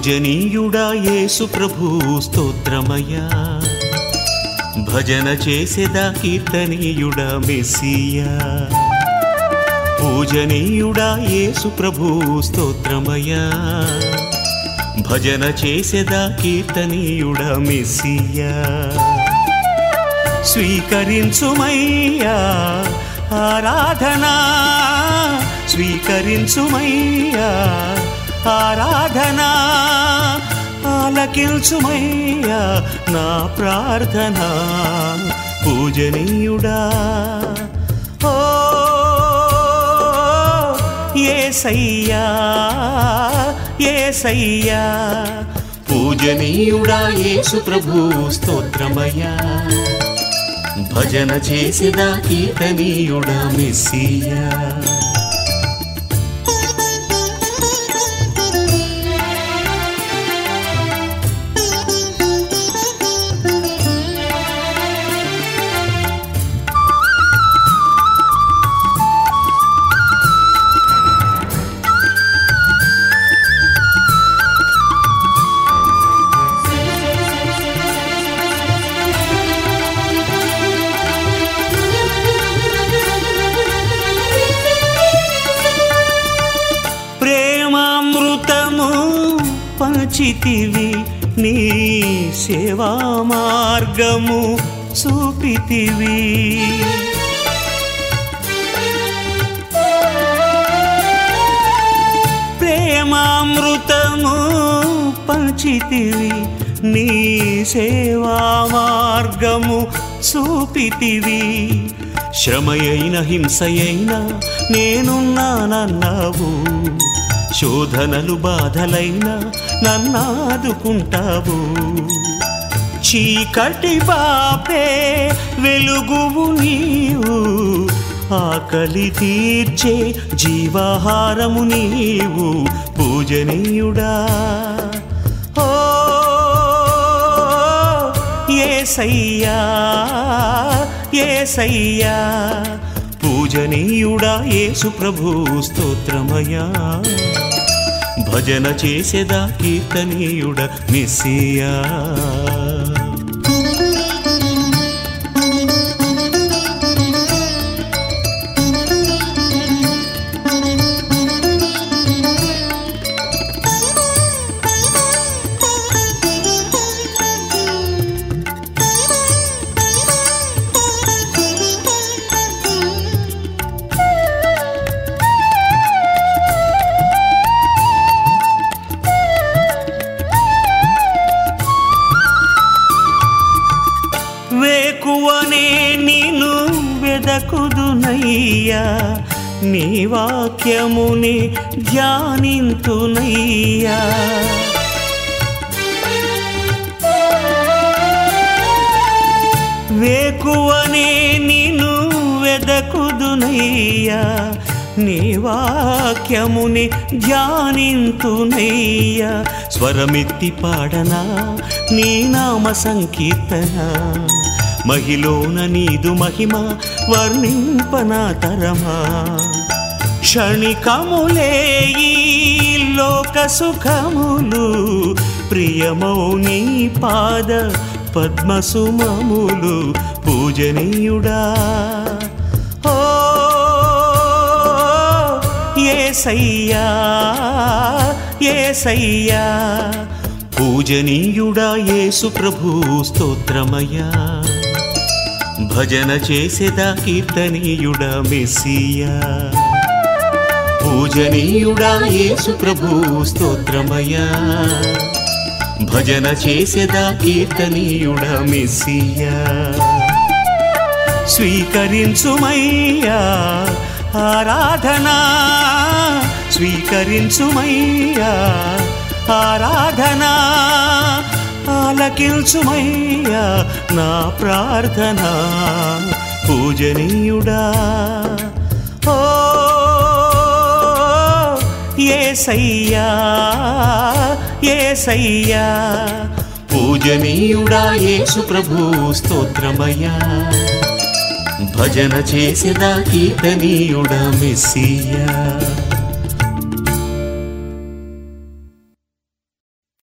పూజనీయుడా యేసు ప్రభు స్తోత్రమయ్యా భజన చేసేదా కీర్తనీయుడా మెస్సియా పూజనీయుడా యేసు ప్రభు స్తోత్రమయ్యా భజన చేసేదా కీర్తనీయుడా మెస్సియా స్వీకరించుమయ్యా ఆరాధనా స్వీకరించుమయ్యా ఆరాధనా ఆలకించుమయ్యా నా ప్రార్థన పూజనీయుడా ఓ ఏసయ్యా ఏసయ్యా పూజనీయుడా యేసు ప్రభు స్తోత్రమయ్యా భజన చేసేదా కీర్తనీయుడా మెస్సియా ప్రేమామృతము పంచితివి నీ సేవా మార్గము చూపితివి ప్రేమామృతము పంచితివి నీ సేవా మార్గము చూపితివి శ్రమయైన హింసయైన నేనున్నానన్నావు శోధనలు బాధలైన నన్నాదుకుంటావు చీకటి బాపే వెలుగువు నీవు ఆకలి తీర్చే జీవాహారము నీవు పూజనీయుడా ఓ ఏసయ్యా ఏసయ్యా పూజనీయుడా యేసు ప్రభు స్తోత్రమయా భజన చేసేదా కీర్తనీయుడ నిస్సియా వేకువనే నిన్ను వెదకుదునయ్యా నీ వాక్యముని ధ్యానింతునయ్యా వేకువనే నిన్ను వెదకుదునయ్యా నీ వాక్యముని ధ్యానింతునయ్యా స్వరమెత్తి పాడనా నీ నామ సంకీర్తన మహిలోన నీదు మహిమ వర్ణింపనా తరమా క్షణికములే ఈ లోక సుఖములు ప్రియమౌ నీ పాద పద్మసుమములు పూజనీయుడా ఓ ఏసయ్యా ఏసయ్యా పూజనీయుడా యేసు ప్రభు స్తోత్రమయ్యా భజన చేసేదా కీర్తనీయుడా మెస్సియా పూజనీయుడా యేసు ప్రభు స్తోత్రమయ్యా భజన చేసేదా కీర్తనీయుడా మెస్సియా స్వీకరించుమయ్యా ఆరాధనా స్వీకరించుమయ్యా ఆరాధనా ఆలకించుమయ్యా నా ప్రార్థన పూజనీయుడా ఓ ఏసయ్యా ఏసయ్యా పూజనీయుడా యేసు ప్రభు స్తోత్రమయ్యా భజన చేసేదా కీర్తనీయుడా మెస్సియా